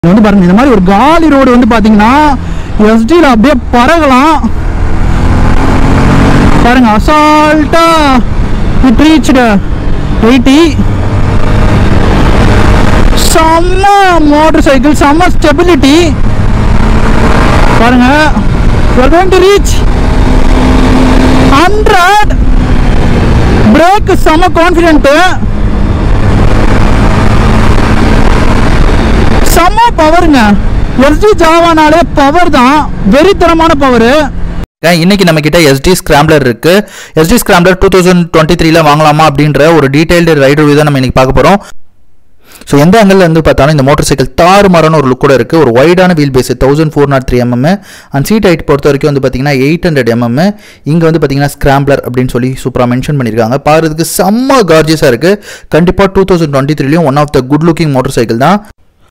இது வந்து பாருங்க இந்த மாதிரி ஒரு காலி ரோடு வந்து பாத்தீங்கன்னா எஸ்டியில் அப்படியே பறகலாம் பாருங்க அசால்ட்டா இட் ரீச்டு எயிட்டி செம்ம மோட்டர் சைக்கிள் செம்ம ஸ்டெபிலிட்டி பாருங்க we're going to reach 100 brake செம்ம கான்ஃபிடென்ட்டு செம்ம பவருங்க எஸ்டி ஜாவானாலே பவர் தான் வெறித்தரமான பவரு ஏன் இன்னைக்கு நம்ம கிட்ட எஸ்டி ஸ்கிராம்லர் இருக்கு Yezdi scrambler two thousand twenty த்ரீல வாங்கலாமா அப்படின்ற ஒரு டீடைல்டு ரைடர் வியூ தான் நம்ம இன்னைக்கு பார்க்க போறோம் ஸோ எந்த ஆங்கிள் இருந்து பார்த்தாலும் இந்த மோட்டார் சைக்கிள் தாறுமாறான ஒரு லுக் கூட இருக்கு ஒரு வைடான wheel base thousand four naught three mm and seat height பொறுத்த வரைக்கும் வந்து பார்த்தீங்கன்னா எயிட் ஹண்ட்ரட் எம்எம் இங்கே வந்து பார்த்தீங்கன்னா ஸ்கிராம்லர் அப்படின்னு சொல்லி சூப்பராக மென்ஷன் பண்ணியிருக்காங்க பார்க்கறதுக்கு செம்ம கார்ஜியஸாக இருக்கு கண்டிப்பாக டூ தௌசண்ட் டுவெண்ட்டி த்ரீலையும் one of the good looking motor cycle தான்